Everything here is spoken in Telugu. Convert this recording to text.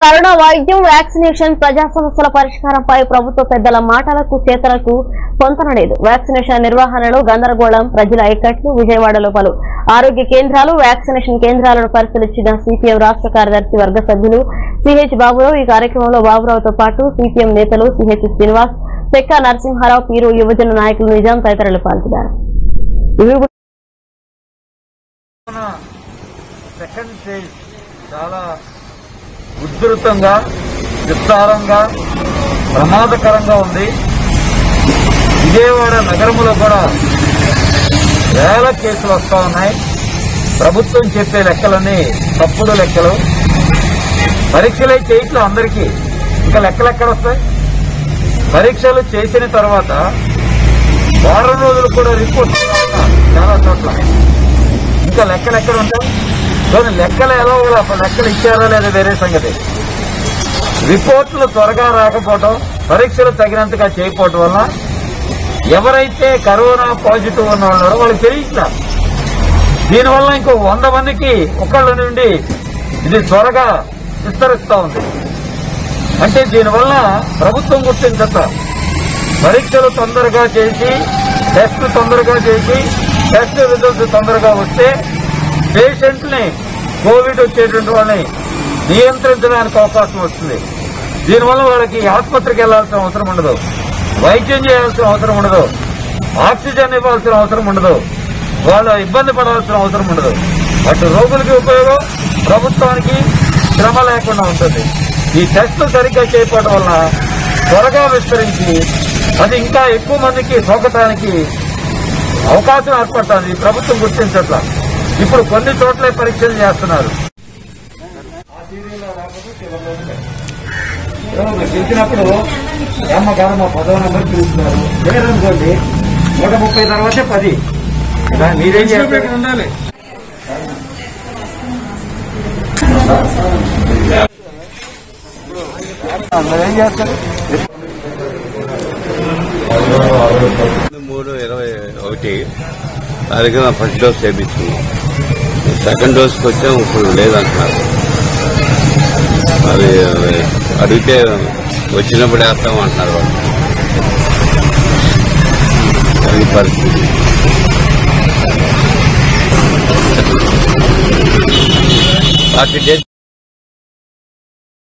కరోనా వైద్యం వ్యాక్సినేషన్ ప్రజా సమస్యల పరిష్కారంపై ప్రభుత్వ పెద్దల మాటలకు చేతలకు పొంతనలేదు వ్యాక్సినేషన్ నిర్వహణలో గందరగోళం ప్రజల ఐకట్లు విజయవాడలో పలు ఆరోగ్య కేంద్రాలు వ్యాక్సినేషన్ కేంద్రాలను పరిశీలించిన సిపిఎం రాష్ట్ర కార్యదర్శి వర్గ సభ్యులు సిహెచ్ బాబురావు ఈ కార్యక్రమంలో బాబురావుతో పాటు సిపిఎం నేతలు సిహెచ్ శ్రీనివాస్ చెక్కా నరసింహారావు పీరు యువజన నాయకులు నిజాం తదితరులు పాల్గొన్నారు ఇవి మన సెకండ్ ఫేజ్ చాలా ఉధృతంగా విస్తారంగా ప్రమాదకరంగా ఉంది విజయవాడ నగరంలో కూడా వేల కేసులు వస్తా ఉన్నాయి ప్రభుత్వం చెప్పే లెక్కలన్నీ తప్పుడు లెక్కలు పరీక్షలే చేయట్లే అందరికీ ఇంకా లెక్కలు ఎక్కడ వస్తాయి పరీక్షలు చేసిన తర్వాత వారం రోజులు కూడా రిపోర్ట్ చాలా చోట్ల ఇంకా లెక్కలు ఎక్కడ ఉంటాయి కానీ లెక్కలు ఎలా కూడా అప్పుడు లెక్కలు ఇచ్చారా లేదా వేరే సంగతి రిపోర్టులు త్వరగా రాకపోవడం పరీక్షలు తగినంతగా చేయకపోవడం వల్ల ఎవరైతే కరోనా పాజిటివ్ ఉన్న ఉన్నారో వాళ్ళకి తెలియట్లా దీనివల్ల ఇంకో వంద మందికి ఒకళ్ళ నుండి ఇది త్వరగా విస్తరిస్తా ఉంది అంటే దీనివల్ల ప్రభుత్వం గుర్తించట పరీక్షలు తొందరగా చేసి టెస్ట్ తొందరగా చేసి టెస్ట్ రిజల్ట్స్ తొందరగా వస్తే పేషెంట్ని కోవిడ్ వచ్చేటువంటి వాళ్ళని నియంత్రించడానికి అవకాశం వస్తుంది దీనివల్ల వాళ్ళకి ఆసుపత్రికి వెళ్లాల్సిన అవసరం ఉండదు వైద్యం చేయాల్సిన అవసరం ఉండదు ఆక్సిజన్ ఇవ్వాల్సిన అవసరం ఉండదు వాళ్ళు ఇబ్బంది పడాల్సిన అవసరం ఉండదు అటు రోగులకి ఉపయోగం ప్రభుత్వానికి శ్రమ లేకుండా ఉంటుంది ఈ టెస్టులు సరిగ్గా చేయకపోవడం వల్ల త్వరగా విస్తరించి అది ఇంకా ఎక్కువ మందికి సోకటానికి అవకాశం ఏర్పడుతుంది ఈ ప్రభుత్వం గుర్తించట్ల ఇప్పుడు కొన్ని చోట్ల పరీక్షలు చేస్తున్నారు గెలిచినప్పుడు అమ్మ కాదు మా పదవ నెంబర్ చూస్తున్నారు లేదనుకోండి నూట ముప్పై తర్వాతే పది దాన్ని మీరేం చేస్తారు ఉండాలి అందరూ ఏం చేస్తారు మూడు ఇరవై ఒకటి తారీఖున ఫస్ట్ డోస్ చేయించుకున్నాం సెకండ్ డోస్కి వచ్చాం ఇప్పుడు లేదంటున్నారు అది అడిగితే వచ్చినప్పుడు వేస్తాం అంటున్నారు వాళ్ళు అది పరిస్థితి ఫార్టీ డేస్